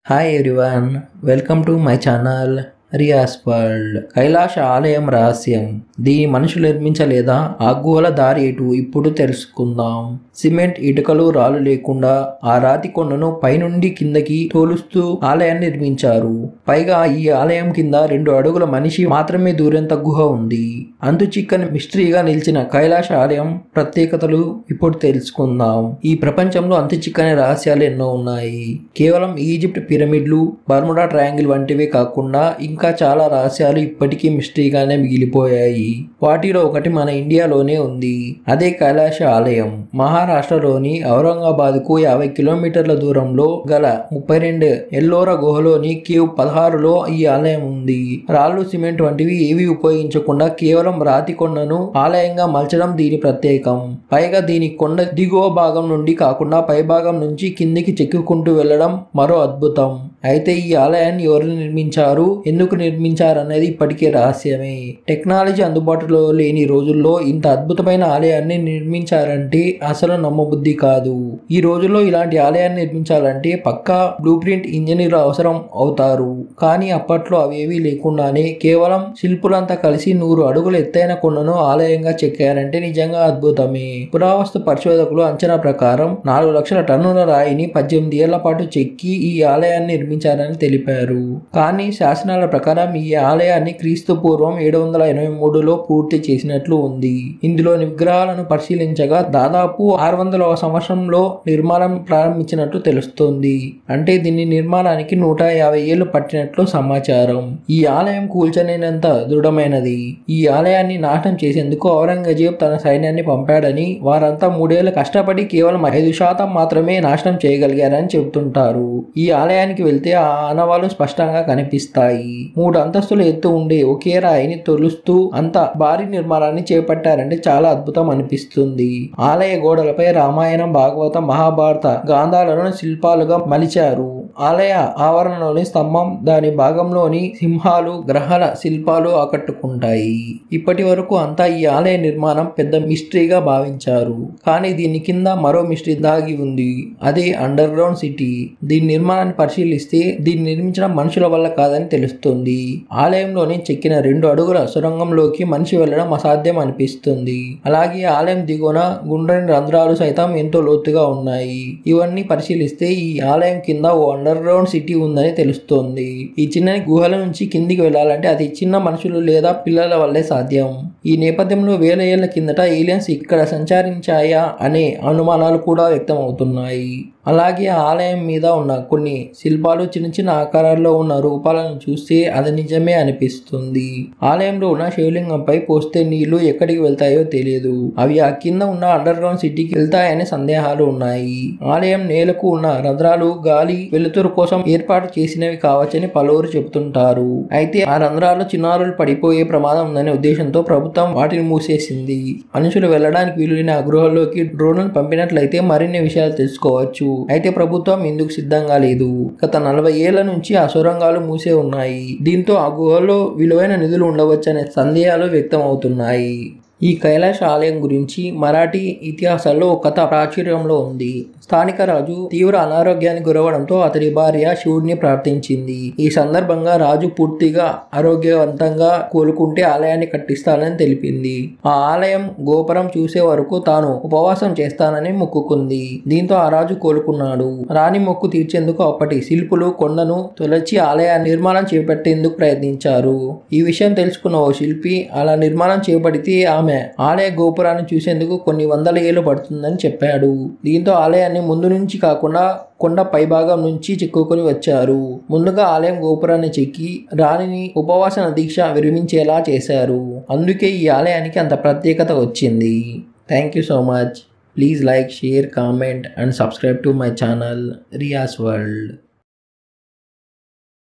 hi everyone welcome to my channel Riyas world Kailasa ఆలయం రహస్యం దీని మనుషులు నిర్మించలేదా ఆ గుహల దారి ఎటు ఇప్పుడు తెలుసుకుందాం సిమెంట్ ఇటుకలు రాళ్ళు లేకుండా ఆ రాతి కొండను పైనుండి కిందకి తోలుస్తూ ఆలయాన్ని నిర్మించారు పైగా ఈ ఆలయం కింద రెండు అడుగుల మనిషి మాత్రమే దూరేంత గుహ ఉంది అంతు చిక్కని మిస్టరీగా నిలిచిన కైలాస ఆలయం ప్రత్యేకతలు ఇప్పుడు తెలుసుకుందాం ఈ ప్రపంచంలో అంతు చిక్కని రహస్యాలు ఎన్నో ఉన్నాయి కేవలం ఈజిప్ట్ పిరమిడ్లు బర్ముడా ట్రయాంగిల్ వంటివే కాకుండా ఇంకా చాలా రహస్యాలు ఇప్పటికీ మిస్టరీగానే మిగిలిపోయాయి వాటిలో ఒకటి మన ఇండియాలోనే ఉంది అదే కైలాస ఆలయం మహారాష్ట్రలోని ఔరంగాబాద్కు యాభై కిలోమీటర్ల దూరంలో గల ముప్పై రెండు ఎల్లోరా గుహలోని కేవ్ పదహారులో ఈ ఆలయం ఉంది రాళ్ళు సిమెంట్ వంటివి ఏవి ఉపయోగించకుండా కేవలం రాతి కొండను ఆలయంగా మలచడం దీని ప్రత్యేకం పైగా దీని కొండ దిగువ భాగం నుండి కాకుండా పై భాగం నుంచి కిందికి చెక్కుకుంటూ వెళ్ళడం మరో అద్భుతం అయితే ఈ ఆలయాన్ని ఎవరు నిర్మించారు ఎందుకు నిర్మించారు అనేది ఇప్పటికే రహస్యమే టెక్నాలజీ అందుబాటులో లేని రోజుల్లో ఇంత అద్భుతమైన ఆలయాన్ని నిర్మించారంటే అసలు నమ్మబుద్ధి కాదు ఈ రోజుల్లో ఇలాంటి ఆలయాన్ని నిర్మించాలంటే పక్కా బ్లూ ప్రింట్ ఇంజనీర్ అవసరం అవుతారు కానీ అప్పట్లో అవేవీ లేకుండానే కేవలం శిల్పులంతా కలిసి నూరు అడుగుల ఎత్తైన కొండను ఆలయంగా చెక్కారంటే నిజంగా అద్భుతమే పురావస్తు పరిశోధకులు అంచనా ప్రకారం నాలుగు లక్షల టన్నుల రాయిని పద్దెనిమిది ఏళ్ల పాటు చెక్కి ఈ ఆలయాన్ని నిర్మించారని తెలిపారు కానీ శాసనాల ప్రకారం ఈ ఆలయాన్ని క్రీస్తు పూర్వం ఏడు వందల ఎనభై మూడులో పూర్తి చేసినట్లు ఉంది ఇందులోని విగ్రహాలను పరిశీలించగా దాదాపు ఆరు వందల సంవత్సరంలో నిర్మాణం ప్రారంభించినట్లు తెలుస్తోంది అంటే దీని నిర్మాణానికి నూట యాభై ఏళ్లు పట్టినట్లు సమాచారం ఈ ఆలయం కూల్చలేనంత దృఢమైనది ఈ ఆలయాన్ని నాశనం చేసేందుకు ఔరంగజేబ్ తన సైన్యాన్ని పంపాడని వారంతా మూడేళ్లు కష్టపడి కేవలం ఐదు శాతం మాత్రమే నాశనం చేయగలిగారని చెబుతుంటారు ఈ ఆలయానికి వెళ్తే ఆ ఆనవాళ్లు స్పష్టంగా కనిపిస్తాయి మూడు అంతస్తుల ఎత్తు ఉండే ఒకే రాయిని తొలుస్తూ అంత భారీ నిర్మాణాన్ని చేపట్టారంటే చాలా అద్భుతం అనిపిస్తుంది ఆలయ గోడలపై రామాయణం భాగవతం మహాభారత గాంధాలను శిల్పాలుగా మలిచారు ఆలయ ఆవరణలోని స్తంభం దాని భాగంలోని సింహాలు గ్రహాల శిల్పాలు ఆకట్టుకుంటాయి ఇప్పటి వరకు అంతా ఈ ఆలయ నిర్మాణం పెద్ద మిస్టరీగా భావించారు కానీ దీని కింద మరో మిస్టరీ దాగి ఉంది అదే అండర్ గ్రౌండ్ సిటీ దీని నిర్మాణాన్ని పరిశీలిస్తే దీన్ని నిర్మించడం మనుషుల వల్ల కాదని తెలుస్తుంది ఆలయంలోని చెక్కిన రెండు అడుగుల సొరంగంలోకి మనిషి వెళ్ళడం అసాధ్యం అనిపిస్తుంది అలాగే ఆలయం దిగువన గుండ్రని రంధ్రాలు సైతం ఎంతో లోతుగా ఉన్నాయి ఇవన్నీ పరిశీలిస్తే ఈ ఆలయం కింద ఓ అండర్ గ్రౌండ్ సిటీ ఉందని తెలుస్తోంది ఈ చిన్న గుహల నుంచి కిందికి వెళ్ళాలంటే అది చిన్న మనుషులు లేదా పిల్లల వల్లే సాధ్యం ఈ నేపథ్యంలో వేల ఏళ్ల కిందట ఏలియన్స్ ఇక్కడ సంచరించాయా అనే అనుమానాలు కూడా వ్యక్తమవుతున్నాయి అలాగే ఆ ఆలయం మీద ఉన్న కొన్ని శిల్పాలు చిన్న చిన్న ఆకారాల్లో ఉన్న రూపాలను చూస్తే అది నిజమే అనిపిస్తుంది ఆలయంలో ఉన్న శివలింగంపై పోస్తే నీళ్లు ఎక్కడికి వెళ్తాయో తెలియదు అవి ఆ కింద ఉన్న అండర్ గ్రౌండ్ సిటీకి వెళ్తాయనే సందేహాలు ఉన్నాయి ఆలయం నేలకు ఉన్న రంధ్రాలు గాలి వెలుతురు కోసం ఏర్పాటు చేసినవి కావచ్చని పలువురు చెబుతుంటారు అయితే ఆ రంధ్రాలు చిన్నారులు పడిపోయే ప్రమాదం ఉందనే ఉద్దేశంతో ప్రభుత్వం వాటిని మూసేసింది మనుషులు వెళ్ళడానికి వీలులేని ఆ గృహంలోకి డ్రోన్లను పంపినట్లయితే మరిన్ని విషయాలు తెలుసుకోవచ్చు అయితే ప్రభుత్వం ఇందుకు సిద్ధంగా లేదు గత నలభై ఏళ్ల నుంచి ఆ సొరంగాలు మూసే ఉన్నాయి దీంతో ఆ గుహలో విలువైన నిధులు ఉండవచ్చనే సందేహాలు వ్యక్తం అవుతున్నాయి ఈ కైలాస ఆలయం గురించి మరాఠీ ఇతిహాసాల్లో ఒక కథ ప్రాచుర్యంలో ఉంది స్థానిక రాజు తీవ్ర అనారోగ్యానికి గురవడంతో అతడి భార్య శివుడిని ప్రార్థించింది ఈ సందర్భంగా రాజు పూర్తిగా ఆరోగ్యవంతంగా కోలుకుంటే ఆలయాన్ని కట్టిస్తానని తెలిపింది ఆ ఆలయం గోపురం చూసే వరకు తాను ఉపవాసం చేస్తానని మొక్కుకుంది దీంతో ఆ రాజు కోలుకున్నాడు రాణి మొక్కు తీర్చేందుకు అప్పటి శిల్పులు కొండను తొలచి ఆలయ నిర్మాణం చేపట్టేందుకు ప్రయత్నించారు ఈ విషయం తెలుసుకున్న ఓ శిల్పి అలా నిర్మాణం చేపడితే ఆమె ఆలయ గోపురాన్ని చూసేందుకు కొన్ని వందల ఏళ్ళు పడుతుందని చెప్పాడు దీంతో ఆలయాన్ని ముందు నుంచి కాకుండా కొండ పైభాగం నుంచి చెక్కుకొని వచ్చారు ముందుగా ఆలయం గోపురాన్ని చెక్కి రాణిని ఉపవాసన దీక్ష విరమించేలా చేశారు అందుకే ఈ ఆలయానికి అంత ప్రత్యేకత వచ్చింది thank you so much please like share comment and subscribe to my channel Riyas world